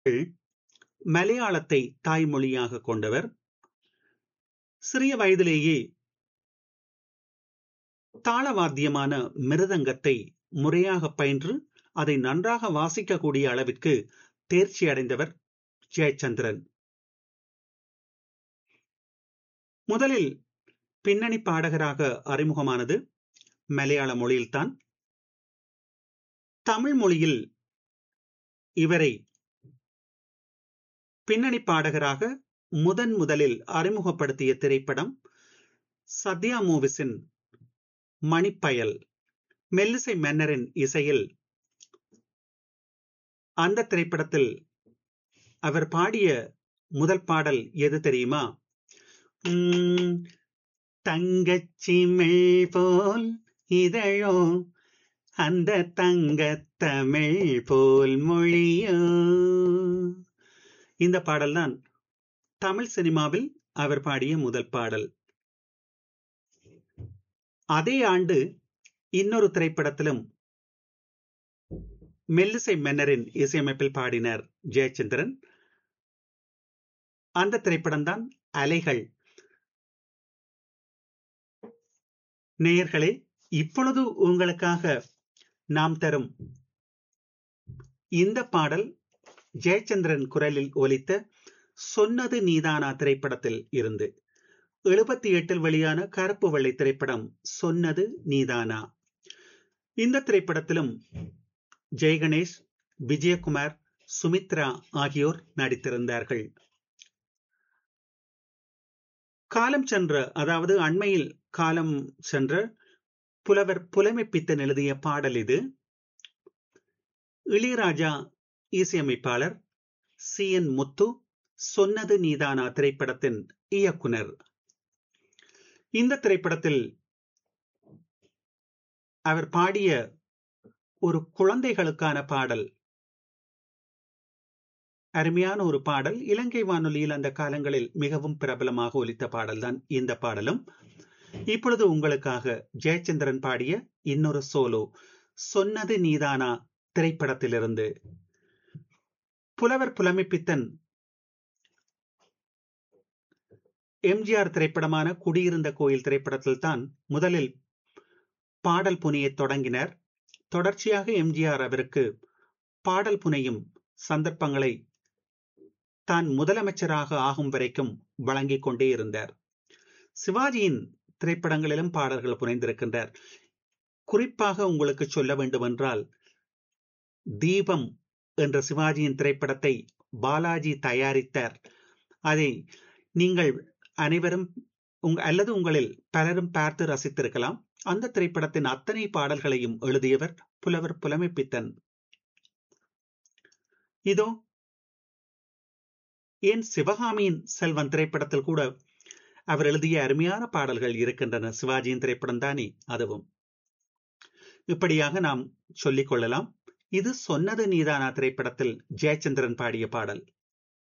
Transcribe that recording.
மலையாளத்தை தாய்மொழியாக கொண்டவர் சிறிய வயதிலேயே தாளவாத்தியமான மிருதங்கத்தை முறையாக பயின்று அதை நன்றாக வாசிக்கக்கூடிய அளவிற்கு தேர்ச்சி அடைந்தவர் ஜெயச்சந்திரன் முதலில் பின்னணி பாடகராக அறிமுகமானது மலையாள மொழியில்தான் தமிழ் மொழியில் இவரை பின்னணி பாடகராக முதன் முதலில் அறிமுகப்படுத்திய திரைப்படம் சத்யா மூவிஸின் மணிப்பயல் மெல்லிசை மன்னரின் இசையில் அந்த திரைப்படத்தில் அவர் பாடிய முதல் பாடல் எது தெரியுமா தங்கச்சிமிழ் போல் இதழோ அந்த தங்கத்தமிழ் போல் மொழியோ இந்த பாடல்தான் தமிழ் சினிமாவில் அவர் பாடிய முதல் பாடல் அதே ஆண்டு இன்னொரு திரைப்படத்திலும் மெல்லிசை மன்னரின் இசையமைப்பில் பாடினார் ஜெயச்சந்திரன் அந்த திரைப்படம் தான் அலைகள் நேயர்களே இப்பொழுது உங்களுக்காக நாம் தரும் இந்த பாடல் ஜெயச்சந்திரன் குரலில் ஒலித்த சொன்னது நீதானா திரைப்படத்தில் இருந்து எழுபத்தி எட்டில் வெளியான கருப்பு வெள்ளை திரைப்படம் சொன்னது நீதானா இந்த திரைப்படத்திலும் ஜெயகணேஷ் விஜயகுமார் சுமித்ரா ஆகியோர் நடித்திருந்தார்கள் காலம் சென்ற அதாவது அண்மையில் காலம் சென்ற புலவர் புலமைப்பித்தன் எழுதிய பாடல் இது இளையராஜா இசையமைப்பாளர் சி என் முத்து சொன்னது நீதானா திரைப்படத்தின் இயக்குனர் இந்த திரைப்படத்தில் அவர் பாடிய ஒரு குழந்தைகளுக்கான பாடல் அருமையான ஒரு பாடல் இலங்கை வானொலியில் அந்த காலங்களில் மிகவும் பிரபலமாக ஒலித்த பாடல்தான் இந்த பாடலும் இப்பொழுது உங்களுக்காக ஜெயச்சந்திரன் பாடிய இன்னொரு சோலோ சொன்னது நீதானா திரைப்படத்திலிருந்து புலவர் புலமைப்பித்தன் எம்ஜிஆர் திரைப்படமான குடியிருந்த கோயில் திரைப்படத்தில் தான் முதலில் பாடல் புனையை தொடங்கினர் தொடர்ச்சியாக எம்ஜிஆர் அவருக்கு பாடல் புனையும் சந்தர்ப்பங்களை தான் முதலமைச்சராக ஆகும் வரைக்கும் வழங்கிக் கொண்டே இருந்தார் சிவாஜியின் திரைப்படங்களிலும் பாடல்கள் புனைந்திருக்கின்றார் குறிப்பாக உங்களுக்கு சொல்ல வேண்டுமென்றால் தீபம் என்ற சிவாஜியின் திரைப்படத்தை பாலாஜி தயாரித்தார் அதை நீங்கள் அனைவரும் அல்லது உங்களில் பலரும் பார்த்து ரசித்திருக்கலாம் அந்த திரைப்படத்தின் அத்தனை பாடல்களையும் எழுதியவர் புலவர் புலமைப்பித்தன் இதோ ஏன் சிவகாமியின் செல்வன் திரைப்படத்தில் கூட அவர் எழுதிய அருமையான பாடல்கள் இருக்கின்றன சிவாஜியின் திரைப்படம் தானே அதுவும் இப்படியாக நாம் சொல்லிக் கொள்ளலாம் இது சொன்னது நீதானா திரைப்படத்தில் ஜெயச்சந்திரன் பாடிய பாடல்